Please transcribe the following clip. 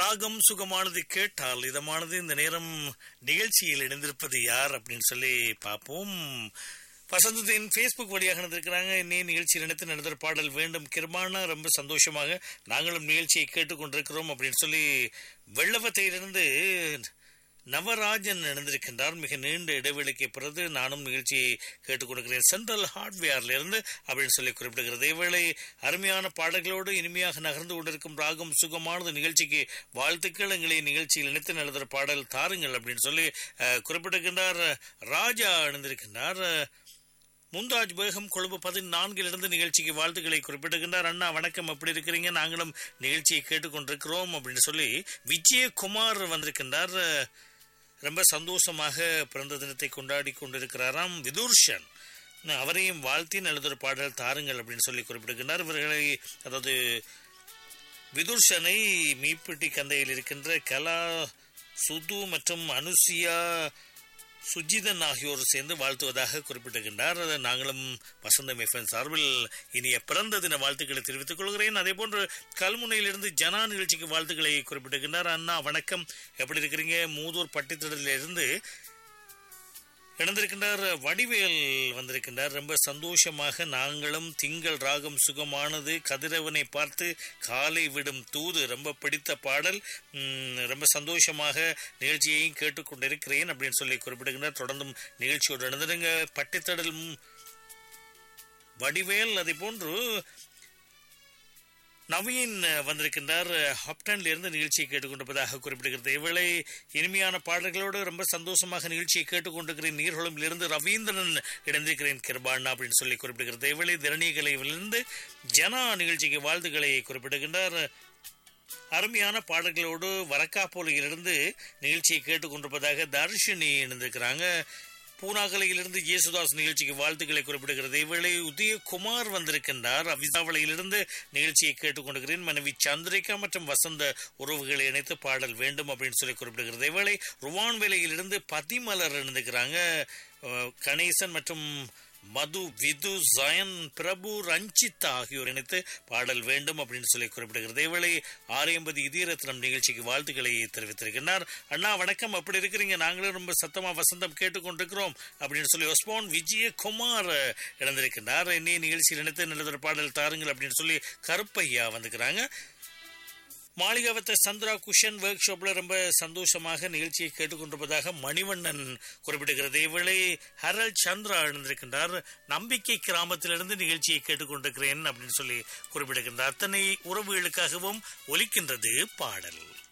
ராகம் சுகமானது கேட்டால் இதமானது இந்த நேரம் நிகழ்ச்சியில் இணைந்திருப்பது யார் அப்படின்னு சொல்லி பார்ப்போம் வசந்தத்தின் ஃபேஸ்புக் வழியாக நடந்திருக்கிறாங்க இன்னே நிகழ்ச்சியில் நினைத்து நடந்த பாடல் வேண்டும் கிருபானா ரொம்ப சந்தோஷமாக நாங்களும் நிகழ்ச்சியை கேட்டுக்கொண்டிருக்கிறோம் அப்படின்னு சொல்லி வெள்ளவத்தையிலிருந்து நவராஜன் இணைந்திருக்கின்றார் மிக நீண்ட இடைவெளிக்கு பிறகு நானும் நிகழ்ச்சியை கேட்டுக்கொண்டிருக்கிறேன் சென்ட்ரல் ஹார்ட்வேர்ல இருந்து அப்படின்னு சொல்லி குறிப்பிடுகிறது இவ்வேளை அருமையான பாடல்களோடு இனிமையாக நகர்ந்து கொண்டிருக்கும் ராகம் சுகமானது நிகழ்ச்சிக்கு வாழ்த்துக்கள் எங்களை நிகழ்ச்சியில் இணைத்து நடத்துகிற பாடல் தாருங்கள் அப்படின்னு சொல்லி அஹ், குறிப்பிட்டிருக்கின்றார் ராஜா இணைந்திருக்கின்றார் முந்தாஜ் பேகம் கொழும்பு பதினான்கிலிருந்து நிகழ்ச்சிக்கு வாழ்த்துக்களை குறிப்பிட்டிருக்கின்றார் அண்ணா வணக்கம் எப்படி இருக்கிறீங்க நாங்களும் நிகழ்ச்சியை கேட்டுக்கொண்டிருக்கிறோம் அப்படின்னு சொல்லி விஜயகுமார் வந்திருக்கின்றார் ரொம்ப சந்தோஷமாக பிறந்த தினத்தை கொண்டாடி கொண்டிருக்கிறாராம் விதுர்ஷன் அவரையும் வாழ்த்தி நல்லதொரு பாடல் தாருங்கள் அப்படின்னு சொல்லி குறிப்பிடுகின்றார் இவர்களை அதாவது விதுர்ஷனை மீப்பிட்டி கந்தையில் இருக்கின்ற கலா சுது மற்றும் அனுசியா சுஜிதன் ஆகியோர் சேர்ந்து வாழ்த்துவதாக குறிப்பிட்டிருக்கின்றார் அதை நாங்களும் வசந்தம் எஃப்என் சார்பில் இனிய பிறந்த தின வாழ்த்துக்களை தெரிவித்துக் கொள்கிறேன் அதே போன்று கல்முனையிலிருந்து ஜனா நிகழ்ச்சிக்கு வாழ்த்துக்களை குறிப்பிட்டிருக்கின்றார் அண்ணா வணக்கம் எப்படி இருக்கிறீங்க மூதூர் பட்டித்திடலிலிருந்து இணைந்திருக்கின்றார் வடிவேல் வந்திருக்கின்றார் ரொம்ப சந்தோஷமாக நாங்களும் திங்கள் ராகம் சுகமானது கதிரவனை பார்த்து காலை விடும் தூது ரொம்ப பிடித்த பாடல் ம், ரொம்ப சந்தோஷமாக நிகழ்ச்சியையும் கேட்டுக்கொண்டிருக்கிறேன் அப்படின்னு சொல்லி குறிப்பிடுகின்றார் தொடர்ந்தும் நிகழ்ச்சியோடு இணைந்திருங்க பட்டித்தடல் ம், வடிவேல் அதே போன்று நவீன் வந்திருக்கின்றார் ஹப்டன்ல இருந்து நிகழ்ச்சியை கேட்டுக்கொண்டிருப்பதாக குறிப்பிடுகிறது இவளை இனிமையான பாடல்களோடு ரொம்ப சந்தோஷமாக நிகழ்ச்சியை கேட்டுக்கொண்டிருக்கிறேன் நீர்குளமில் இருந்து ரவீந்திரன் இணைந்திருக்கிறேன் கிருபாண்ணா அப்படின்னு சொல்லி குறிப்பிடுகிறது இவளை திரணிகளையிலிருந்து ஜனா நிகழ்ச்சிக்கு வாழ்த்துக்களை குறிப்பிடுகின்றார் அருமையான பாடல்களோடு வரக்காப்போலியிலிருந்து நிகழ்ச்சியை கேட்டுக்கொண்டிருப்பதாக தர்ஷினி இணைந்திருக்கிறாங்க பூனாகலையிலிருந்து இயேசுதாஸ் நிகழ்ச்சிக்கு வாழ்த்துக்களை குறிப்பிடுகிறது இவளை உதயகுமார் வந்திருக்கின்றார் அவிசாவளையிலிருந்து நிகழ்ச்சியை கேட்டுக்கொண்டிருக்கிறேன் மனைவி சந்திரிகா மற்றும் வசந்த உறவுகளை இணைத்து பாடல் வேண்டும் அப்படின்னு சொல்லி குறிப்பிடுகிறது இவளை ருவான் வேலையிலிருந்து பதிமலர் இணைந்திருக்கிறாங்க அஹ், கணேசன் மற்றும் மது விது ஜயன் பிரபு ரஞ்சித் ஆகியோர் இணைத்து பாடல் வேண்டும் அப்படின்னு சொல்லி குறிப்பிடுகிறது இவளை ஆரியம்பதி இதயரத்னம் நிகழ்ச்சிக்கு வாழ்த்துக்களை தெரிவித்திருக்கின்றார் அண்ணா வணக்கம் அப்படி இருக்கிறீங்க நாங்களும் ரொம்ப சத்தமா வசந்தம் கேட்டுக்கொண்டிருக்கிறோம் அப்படின்னு சொல்லி ஒஸ்பான் விஜயகுமார் இழந்திருக்கின்றார் இன்னைய நிகழ்ச்சியில் இணைத்து நல்லதொரு பாடல் தாருங்கள் அப்படின்னு சொல்லி கருப்பையா வந்துக்கிறாங்க மாளிகாவத்த சந்திரா குஷன் ஒர்க் ஷாப்ல ரொம்ப சந்தோஷமாக நிகழ்ச்சியை கேட்டுக்கொண்டிருப்பதாக மணிவண்ணன் குறிப்பிடுகிறது இவளை ஹரல் சந்திரா எழுந்திருக்கின்றார் நம்பிக்கை கிராமத்திலிருந்து நிகழ்ச்சியை கேட்டுக்கொண்டிருக்கிறேன் அப்படின்னு சொல்லி குறிப்பிடுகின்றார் அத்தனை உறவுகளுக்காகவும் ஒலிக்கின்றது பாடல்